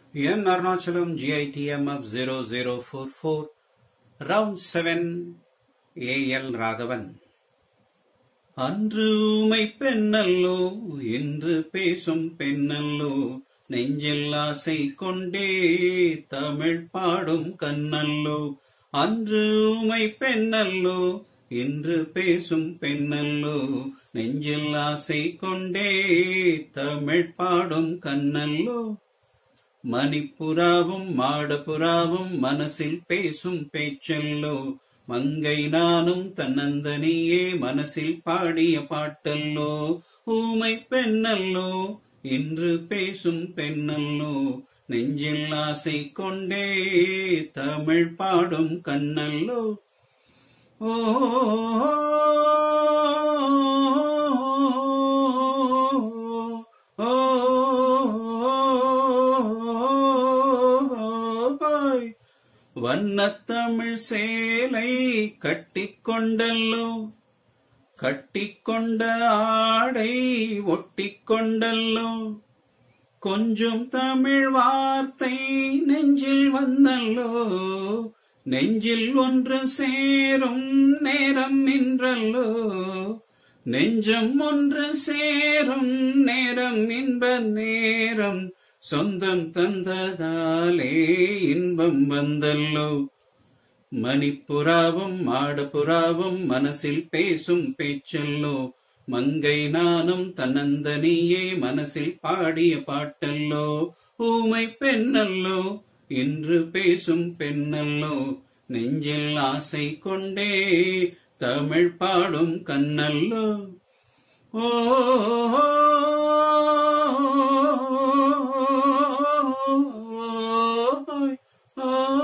N Arnachalam GITM of 0044, round 7, AL Raghavan. அன்று ஊமை பெண்ணல்லோ என்று பேசும் பெண்ணல்லோ நெஞ்சில் ஆசை கொண்டே தமிழ் பாடும் கண்ணல்லோ அன்று ஊமை பெண்ணல்லோ என்று பேசும் பெண்ணல்லோ நெஞ்சில் ஆசை கொண்டே தமிழ் பாடும் கண்ணல்லோ மணிப்புறாவும் மாடப்புறாவும் மனசில் பேசும் பேச்சல்லோ மங்கை நானும் தன்னந்தனியே மனசில் பாடிய பாட்டல்லோ ஊமை பெண்ணல்லோ இன்று பேசும் பெண்ணல்லோ நெஞ்சில் ஆசை கொண்டே தமிழ் பாடும் கண்ணல்லோ ஓ வண்ணத்தமிழ் சேலை கட்டிக்கொண்டல்லோ கட்டிக்கொண்ட ஆடை ஒட்டிக்கொண்டல்லோ கொஞ்சம் தமிழ் வார்த்தை நெஞ்சில் வந்தல்லோ நெஞ்சில் ஒன்று சேரும் நேரம் நின்றல்லோ நெஞ்சம் ஒன்று சேரும் நேரம் இன்ப நேரம் சொந்தம் தந்ததாலே இன்பம் வந்தல்லோ மணிப்புறாவும் மாடப்புறாவும் மனசில் பேசும் பேச்சல்லோ மங்கை நானும் தன்னந்தனியே மனசில் பாடிய பாட்டல்லோ ஊமை பெண்ணல்லோ இன்று பேசும் பெண்ணல்லோ நெஞ்சில் ஆசை கொண்டே தமிழ் பாடும் கண்ணல்லோ ஓ ஆ